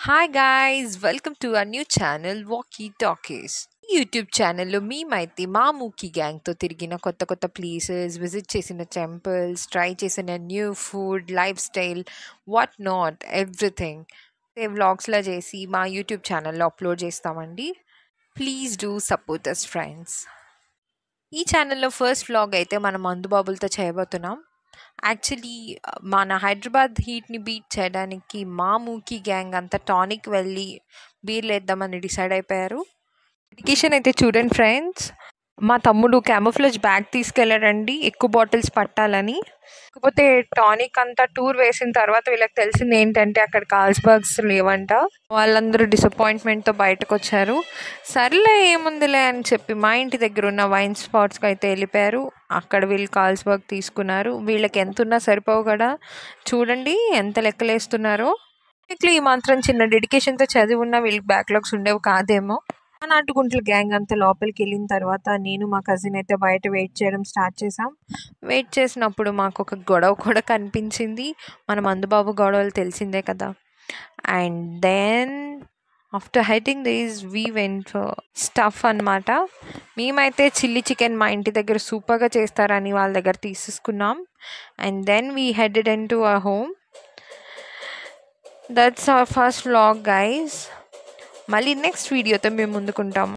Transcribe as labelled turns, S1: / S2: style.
S1: hi guys welcome to a new channel walkie talkies YouTube ఛానల్లో మేమైతే మా మూకీ గ్యాంగ్తో తిరిగిన కొత్త కొత్త ప్లేసెస్ విజిట్ చేసిన టెంపుల్స్ ట్రై చేసిన new food lifestyle what not everything వ్లాగ్స్లా చేసి మా యూట్యూబ్ ఛానల్లో అప్లోడ్ చేస్తామండి please do support us friends ఈ ఛానల్లో ఫస్ట్ వ్లాగ్ అయితే మనం మందుబాబులతో చేయబోతున్నాం యాక్చువల్లీ మన హైదరాబాద్ హీట్ని బీట్ చేయడానికి మా మూకీ గ్యాంగ్ అంతా టానిక్ వెళ్ళి బీర్లు వేద్దామని డిసైడ్ అయిపోయారు డెడికేషన్ అయితే చూడండి ఫ్రెండ్స్ మా తమ్ముడు క్యామోఫ్లేజ్ బ్యాగ్ తీసుకెళ్ళాడండి ఎక్కువ బాటిల్స్ పట్టాలని కాకపోతే టానిక్ అంతా టూర్ వేసిన తర్వాత వీళ్ళకి తెలిసింది ఏంటంటే అక్కడ కాల్స్బర్గ్స్ లేవంట వాళ్ళందరూ డిసప్పాయింట్మెంట్తో బయటకు వచ్చారు సర్లే ఏముందిలే అని చెప్పి మా ఇంటి దగ్గర ఉన్న వైన్ స్పాట్స్కి అయితే వెళ్ళిపోయారు అక్కడ వీళ్ళు కాల్స్బర్గ్ తీసుకున్నారు వీళ్ళకి ఎంత ఉన్నా సరిపోవు కదా చూడండి ఎంత లెక్కలేస్తున్నారో ఇట్లా ఈ మాత్రం చిన్న డెడికేషన్తో చదివి ఉన్న వీళ్ళకి బ్యాక్లాగ్స్ ఉండేవి కాదేమో మా నాటుగుంట్ల గ్యాంగ్ అంతా లోపలికి వెళ్ళిన తర్వాత నేను మా కజిన్ అయితే బయట వెయిట్ చేయడం స్టార్ట్ చేసాం వెయిట్ చేసినప్పుడు మాకు ఒక గొడవ కూడా కనిపించింది మన మందుబాబు గొడవలు తెలిసిందే కదా and then after fighting this we went stuff అనమాట మేమైతే చిల్లీ చికెన్ మా ఇంటి దగ్గర సూపర్గా చేస్తారని వాళ్ళ దగ్గర తీసేసుకున్నాం and then we headed in to a home that's our first vlog guys మళ్ళీ నెక్స్ట్ వీడియోతో మేము ముందుకుంటాం